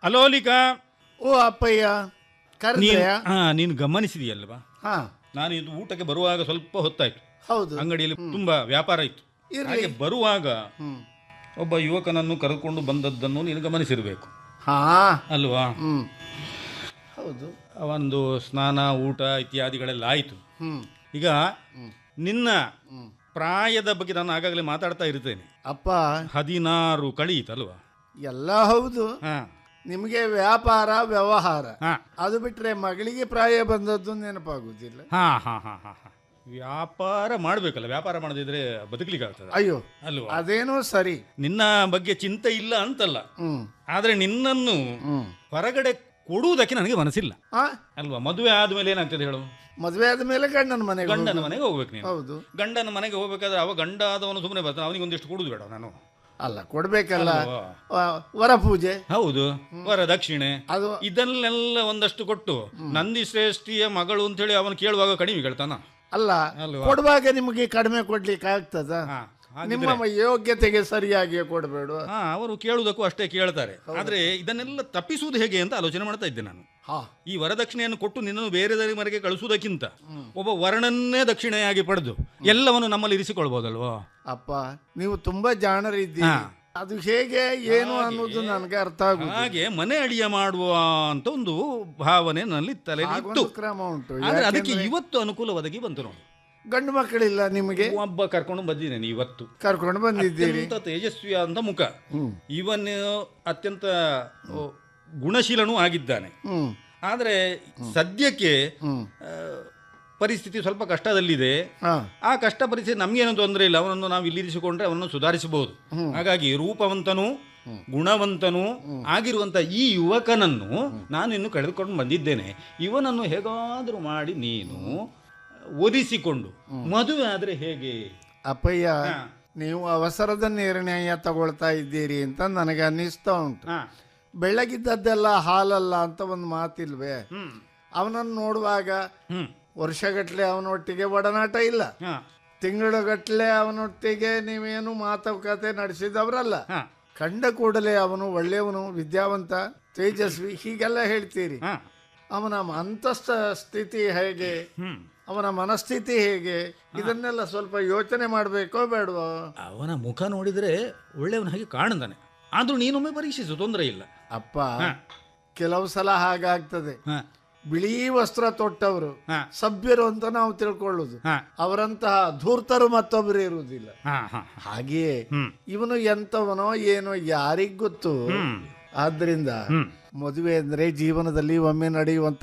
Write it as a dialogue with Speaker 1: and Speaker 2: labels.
Speaker 1: ಅಲೋಲಿಕಾ
Speaker 2: ಓ ಅಪ್ಪಯ್ಯ
Speaker 1: ನೀನ್
Speaker 2: ಕರೆದ್ರಯ
Speaker 1: ಹಾ ನೀನು ಗಮನಿಸಿದೆಯಲ್ವಾ
Speaker 2: ಹಾ
Speaker 1: ನಾನು ಇದು ಊಟಕ್ಕೆ ಬರುವಾಗ ಸ್ವಲ್ಪ ಹೊತ್ತಾಯ್ತು
Speaker 2: ಹೌದು
Speaker 1: ಅಂಗಡಿಯಲ್ಲಿ ತುಂಬಾ ವ್ಯಾಪಾರ ಇತ್ತು
Speaker 2: ಇರ್ಲಿ.
Speaker 1: ಹಾಗೆ ಬರುವಾಗ
Speaker 2: ಹ್ಮ್
Speaker 1: ಒಬ್ಬ ಯುವಕನನ್ನು ಕರೆದುಕೊಂಡು ಬಂದದ್ದನ್ನು ನೀನು ಗಮನಿಸಿರಬೇಕು
Speaker 2: ಹಾ
Speaker 1: ಅಲ್ವಾ
Speaker 2: ಹ್ಮ್ ಹೌದು
Speaker 1: ಅವನದು ಸ್ನಾನ ಊಟ ಇತ್ಯಾದಿಗಳೆಲ್ಲ ಆಯಿತು
Speaker 2: ಹ್ಮ್
Speaker 1: ಈಗ ನಿನ್ನ
Speaker 2: ಹ್ಮ್
Speaker 1: ಪ್ರಾಯದ ಬಗ್ಗೆ ನಾನು ಆಗಾಗಲೇ ಮಾತಾಡ್ತಾ ಇರ್ತೇನೆ
Speaker 2: ಅಪ್ಪ
Speaker 1: ಹದಿನಾರು ಕಳೀತಲ್ವಾ
Speaker 2: ಎಲ್ಲ ಹೌದು
Speaker 1: ಹಾ
Speaker 2: ನಿಮಗೆ ವ್ಯಾಪಾರ ವ್ಯವಹಾರ
Speaker 1: ಹಾ
Speaker 2: ಅದು ಬಿಟ್ರೆ ಮಗಳಿಗೆ ಪ್ರಾಯ ಬಂದದ್ದು ನೆನಪಾಗುದಿಲ್ಲ
Speaker 1: ಹಾ ಹಾ ಹಾ ಹಾ ಹಾ. ವ್ಯಾಪಾರ ಮಾಡಬೇಕಲ್ಲ ವ್ಯಾಪಾರ ಮಾಡದಿದ್ರೆ ಬದುಕಲಿಕ್ಕೆ ಆಗ್ತದೆ
Speaker 2: ಅಯ್ಯೋ
Speaker 1: ಅಲ್ವಾ
Speaker 2: ಅದೇನೋ ಸರಿ
Speaker 1: ನಿನ್ನ ಬಗ್ಗೆ ಚಿಂತೆ ಇಲ್ಲ ಅಂತಲ್ಲ
Speaker 2: ಹ್ಮ್
Speaker 1: ಆದ್ರೆ ನಿನ್ನನ್ನು
Speaker 2: ಹ್ಮ್
Speaker 1: ಹೊರಗಡೆ ಕೊಡುವುದಕ್ಕೆ ನನಗೆ ಮನಸ್ಸಿಲ್ಲ
Speaker 2: ಆ
Speaker 1: ಅಲ್ವಾ ಮದುವೆ ಆದ್ಮೇಲೆ ಏನಾಗ್ತದೆ ಹೇಳು
Speaker 2: ಮದುವೆ ಆದ ಮೇಲೆ ಗಂಡನ ಮನೆಗೆ
Speaker 1: ಗಂಡನ
Speaker 2: ಹೋಗುದು.
Speaker 1: ಮನೆಗೆ ಹೋಗ್ಬೇಕು ನೀನು
Speaker 2: ಹೌದು
Speaker 1: ಗಂಡನ ಮನೆಗೆ ಹೋಗ್ಬೇಕಾದ್ರೆ ಅವ ಗಂಡ ಆದವನು ಸುಮ್ಮನೆ ಬರ್ತಾನೆ ಅವನಿಗೆ ಒಂದಿಷ್ಟು ಕೊಡುದು ಬೇಡ ನಾನು
Speaker 2: ಅಲ್ಲ ಕೊಡ್ಬೇಕಲ್ಲ
Speaker 1: ಅಲ್ವಾ?
Speaker 2: ಆ, ವರ ಪೂಜೆ
Speaker 1: ಹೌದು ವರದಕ್ಷಿಣೆ
Speaker 2: ಅದು
Speaker 1: ಇದನ್ನೆಲ್ಲ ಒಂದಷ್ಟು ಕೊಟ್ಟು ನಂದಿ ಶ್ರೇಷ್ಠಿಯ ಮಗಳು ಅಂತ ಹೇಳಿ ಅವನು ಕೇಳುವಾಗ ಕಡಿಮೆ ಕೇಳ್ತಾನ
Speaker 2: ಅಲ್ಲ
Speaker 1: ಅಲ್ವಾ?
Speaker 2: ಕೊಡುವಾಗ ನಿಮಗೆ ಕಡಿಮೆ ಕೊಡ್ಲಿಕ್ಕೆ ಆಗ್ತದ
Speaker 1: ಹಾ, ಹಾಗಿದ್ರೆ-
Speaker 2: ನಿಮ್ಮ ಯೋಗ್ಯತೆಗೆ ಸರಿಯಾಗಿ ಕೊಡಬೇಡ
Speaker 1: ಹಾ ಅವರು ಕೇಳುವುದಕ್ಕೂ ಅಷ್ಟೇ ಕೇಳ್ತಾರೆ ಆದ್ರೆ ಇದನ್ನೆಲ್ಲ ತಪ್ಪಿಸುವುದು ಹೇಗೆ ಅಂತ ಆಲೋಚನೆ ಮಾಡ್ತಾ ಇದ್ದೆ ನಾನು
Speaker 2: ಹಾ
Speaker 1: ಈ ವರದಕ್ಷಿಣೆಯನ್ನು ಕೊಟ್ಟು ನಿನ್ನನ್ನು ಬೇರೆ ಮನೆಗೆ ಕಳಿಸುವುದಕ್ಕಿಂತ ಒಬ್ಬ ವರನನ್ನೇ ದಕ್ಷಿಣೆಯಾಗಿ ಪಡೆದು ಎಲ್ಲವನ್ನು ನಮ್ಮಲ್ಲಿ ಇರಿಸಿಕೊಳ್ಬಹುದಲ್ವೋ
Speaker 2: ಅಪ್ಪ ನೀವು ತುಂಬಾ ಜಾಣರಿದ್ದೀರಿ
Speaker 1: ಹಾ.
Speaker 2: ಅದು ಹೇಗೆ ಏನು ಅನ್ನೋದು ನನಗೆ ಅರ್ಥ ಆಗುದು
Speaker 1: ಹಾಗೆ ಮನೆ ಅಡಿಯ ಮಾಡುವ ಅಂತ ಒಂದು ಭಾವನೆ ನನ್ನಲ್ಲಿ ತಲೆಯಲ್ಲಿ ಇತ್ತು
Speaker 2: ಹಾಗೊಂದು ಕ್ರಮ ಉಂಟು
Speaker 1: ಆದ್ರೆ ಅದಕ್ಕೆ
Speaker 2: ಯಾಕೆಂದ್ರೆ
Speaker 1: ಇವತ್ತು ಅನುಕೂಲ ಒದಗಿ ಬಂತು ನೋಡಿ
Speaker 2: ಗಂಡು ಮಕ್ಕಳಿಲ್ಲ ನಿಮಗೆ
Speaker 1: ಒಬ್ಬ ಕರ್ಕೊಂಡು ಬಂದಿದ್ದೇನೆ ಇವತ್ತು
Speaker 2: ಕರ್ಕೊಂಡು ಬಂದಿದ್ದೀರಿ
Speaker 1: ಅತ್ಯಂತ ತೇಜಸ್ವಿಯಾದಂತ ಮುಖ
Speaker 2: ಹ್ಮ್
Speaker 1: ಇವನ್ ಅತ್ಯಂತ ಓ, ಗುಣಶೀಲನೂ ಆಗಿದ್ದಾನೆ
Speaker 2: ಹ್ಮ್
Speaker 1: ಆದರೆ ಸದ್ಯಕ್ಕೆ
Speaker 2: ಹ್ಮ್
Speaker 1: ಆ, ಪರಿಸ್ಥಿತಿ ಸ್ವಲ್ಪ ಕಷ್ಟದಲ್ಲಿದೆ
Speaker 2: ಹಾ
Speaker 1: ಆ ಕಷ್ಟ ಪರಿಸ್ಥಿತಿ ನಮಗೇನು ತೊಂದರೆ ಇಲ್ಲ ಅವನನ್ನು ನಾವು ಇಲ್ಲಿರಿಸಿಕೊಂಡ್ರೆ ಅವನನ್ನು ಸುಧಾರಿಸಬಹುದು ಹಾಗಾಗಿ ರೂಪವಂತನು ಗುಣವಂತನು ಆಗಿರುವಂತ ಈ ಯುವಕನನ್ನು ನಾನು ಇನ್ನು ಕಳೆದುಕೊಂಡು ಬಂದಿದ್ದೇನೆ ಇವನನ್ನು ಹೇಗಾದರೂ ಮಾಡಿ ನೀನು ಒಲಿಸಿಕೊಂಡು ಮದುವೆ ಆದ್ರೆ ಹೇಗೆ
Speaker 2: ಅಪ್ಪಯ್ಯ
Speaker 1: ಹಾ.
Speaker 2: ನೀವು ಅವಸರದ ನಿರ್ಣಯ ತಗೊಳ್ತಾ ಇದ್ದೀರಿ ಅಂತ ನನಗೆ ಅನ್ನಿಸ್ತಾ ಉಂಟು
Speaker 1: ಹಾ.
Speaker 2: ಬೆಳ್ಳಗಿದ್ದದ್ದೆಲ್ಲ ಹಾಲಲ್ಲ ಅಂತ ಒಂದು ಮಾತಿಲ್ವೇ
Speaker 1: ಹ್ಮ್
Speaker 2: ಅವನನ್ನು ನೋಡುವಾಗ
Speaker 1: ಹ್ಮ್
Speaker 2: ವರ್ಷಗಟ್ಟಲೆ ಅವನೊಟ್ಟಿಗೆ ಒಡನಾಟ ಇಲ್ಲ
Speaker 1: ಹಾ
Speaker 2: ತಿಂಗಳುಗಟ್ಟಲೆ ಅವನೊಟ್ಟಿಗೆ ನೀವೇನು ಮಾತುಕತೆ ನಡೆಸಿದವರಲ್ಲ
Speaker 1: ಹಾ
Speaker 2: ಕಂಡ ಕೂಡಲೇ ಅವನು ಒಳ್ಳೆಯವನು ವಿದ್ಯಾವಂತ ತೇಜಸ್ವಿ ಹೀಗೆಲ್ಲ ಹೇಳ್ತೀರಿ
Speaker 1: ಹಾ
Speaker 2: ಅವನ ಅಂತಸ್ಥ ಸ್ಥಿತಿ ಹೇಗೆ
Speaker 1: ಹ್ಮ್
Speaker 2: ಅವನ ಮನಸ್ಥಿತಿ ಹೇಗೆ ಇದನ್ನೆಲ್ಲ ಸ್ವಲ್ಪ ಯೋಚನೆ ಮಾಡಬೇಕೋ ಬೇಡವೋ
Speaker 1: ಅವನ ಮುಖ ನೋಡಿದ್ರೆ ಒಳ್ಳೆಯವನ ಹಾಗೆ ಕಾಣ್ತಾನೆ ಆದ್ರೂ ನೀನೊಮ್ಮೆ ಪರೀಕ್ಷಿಸು ತೊಂದರೆ ಇಲ್ಲ
Speaker 2: ಅಪ್ಪ ಕೆಲವು ಸಲ ಹಾಗಾಗ್ತದೆ
Speaker 1: ಹಾ
Speaker 2: ಬಿಳಿ ವಸ್ತ್ರ ತೊಟ್ಟವರು
Speaker 1: ಹಾ.
Speaker 2: ಸಭ್ಯರು ಅಂತ ನಾವು ತಿಳ್ಕೊಳ್ಳುದು
Speaker 1: ಹಾ
Speaker 2: ಅವರಂತಹ ಧೂರ್ತರು ಮತ್ತೊಬ್ಬರು ಇರುವುದಿಲ್ಲ
Speaker 1: ಹಾ ಹಾ
Speaker 2: ಹಾಗೆಯೇ
Speaker 1: ಹ್ಮ್
Speaker 2: ಇವನು ಎಂತವನೋ ಏನೋ ಯಾರಿಗ್ ಗೊತ್ತು
Speaker 1: ಹ್ಮ್
Speaker 2: ಆದ್ರಿಂದ
Speaker 1: ಹ್ಮ್
Speaker 2: ಮದುವೆ ಅಂದ್ರೆ ಜೀವನದಲ್ಲಿ ಒಮ್ಮೆ ನಡೆಯುವಂತ